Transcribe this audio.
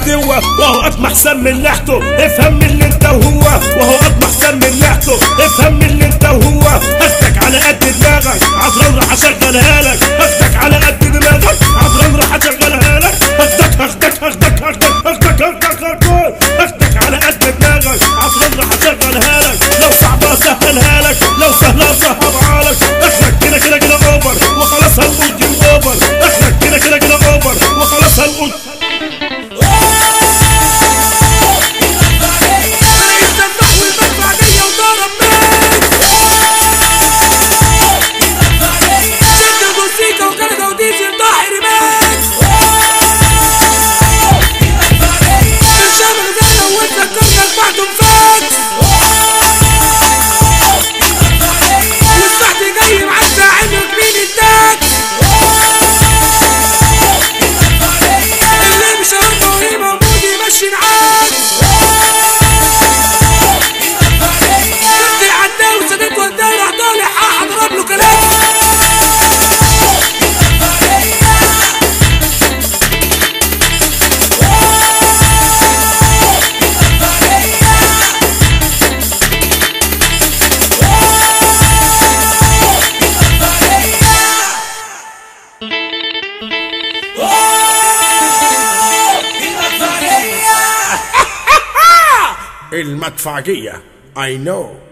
الدوة وهو اطمح سم من لحته افهم من اللي انت وهو وهو اطمح سم من لحته افهم من اللي انت وهو هاخدك على قد دماغك عطران راح اشغلها لك هاخدك على قد دماغك عطران راح اشغلها لك هاخدك هاخدك هاخدك هاخدك هاخدك هاخدك هاخدك هاخدك على قد دماغك عطران راح اشغلها لك لو صعبة اسهلها لك لو سهلة اصعبها لك اخرك كده كده كده اوفر وخلاص هنقول جيم اوفر اخرك كده كده كده اوفر وخلاص هنقول الدبح والمدفع جاية وضرب مات شد موسيقى وكندا وديزل ضاحي ريماكس الشام غزالة وتذكرنا بعدهم فات والسحت جاي معدى عينه كمين الداك اللي مش عارفه ايه موجود يمشي معاك شفت عداه وسدت وداه راح طالع هضرب له كلام المدفعجية I know